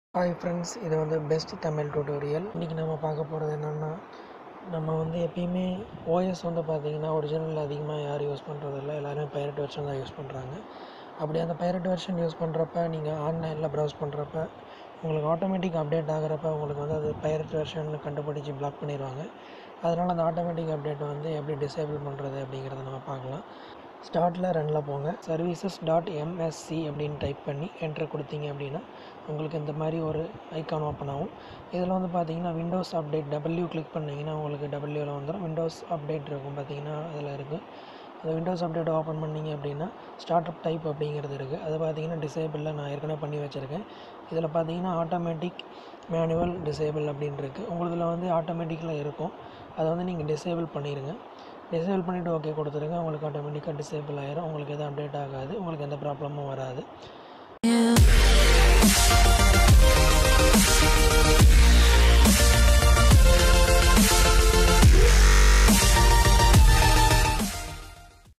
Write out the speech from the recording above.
hi friends இது வந்து best Tamil tutorial இன்றைக்கி நம்ம பார்க்க போகிறது என்னென்னா நம்ம வந்து எப்பயுமே ஓஎஸ் வந்து பார்த்திங்கன்னா ஒரிஜினல் அதிகமாக யாரும் யூஸ் பண்ணுறதில்ல எல்லாருமே பைரட் வெர்ஷன் தான் யூஸ் பண்ணுறாங்க அப்படி அந்த பைரட் வெர்ஷன் யூஸ் பண்ணுறப்ப நீங்கள் ஆன்லைனில் ப்ரௌஸ் பண்ணுறப்ப உங்களுக்கு ஆட்டோமேட்டிக் அப்டேட் ஆகிறப்ப உங்களுக்கு வந்து அது பைரட் வெர்ஷன் கண்டுபிடிச்சி பிளாக் பண்ணிடுவாங்க அதனால் அந்த ஆட்டோமேட்டிக் அப்டேட் வந்து எப்படி டிசேபிள் பண்ணுறது அப்படிங்கிறத நம்ம பார்க்கலாம் ஸ்டார்ட்டில் ரனில் போங்க சர்வீசஸ் டாட் எம்எஸ்சி அப்படின்னு டைப் பண்ணி என்டர் கொடுத்தீங்க அப்படின்னா உங்களுக்கு இந்த மாதிரி ஒரு ஐக்கான் ஓப்பன் ஆகும் இதில் வந்து பார்த்தீங்கன்னா விண்டோஸ் அப்டேட் டபிள்யூ கிளிக் பண்ணிங்கன்னா உங்களுக்கு டபிள்யூவில் வந்துடும் விண்டோஸ் அப்டேட் இருக்கும் பார்த்தீங்கன்னா அதில் இருக்குது அந்த விண்டோஸ் அப்டேட் ஓப்பன் பண்ணிங்க அப்படின்னா ஸ்டார்ட் அப் டைப் அப்படிங்கிறது இருக்குது அது பார்த்தீங்கன்னா டிசேபிளில் நான் ஏற்கனவே பண்ணி வச்சுருக்கேன் இதில் பார்த்தீங்கன்னா ஆட்டோமேட்டிக் மேனுவல் டிசேபிள் அப்படின்னு இருக்குது உங்களுதில் வந்து ஆட்டோமேட்டிக்கில் இருக்கும் அதை வந்து நீங்கள் டிசேபிள் பண்ணிடுங்க டிசேபிள் பண்ணிவிட்டு ஓகே கொடுத்துருங்க உங்களுக்கு ஆட்டோமேட்டிக்காக டிசேபிள் ஆயிரும் உங்களுக்கு எதுவும் அப்டேட் ஆகாது உங்களுக்கு எந்த ப்ராப்ளமும் வராது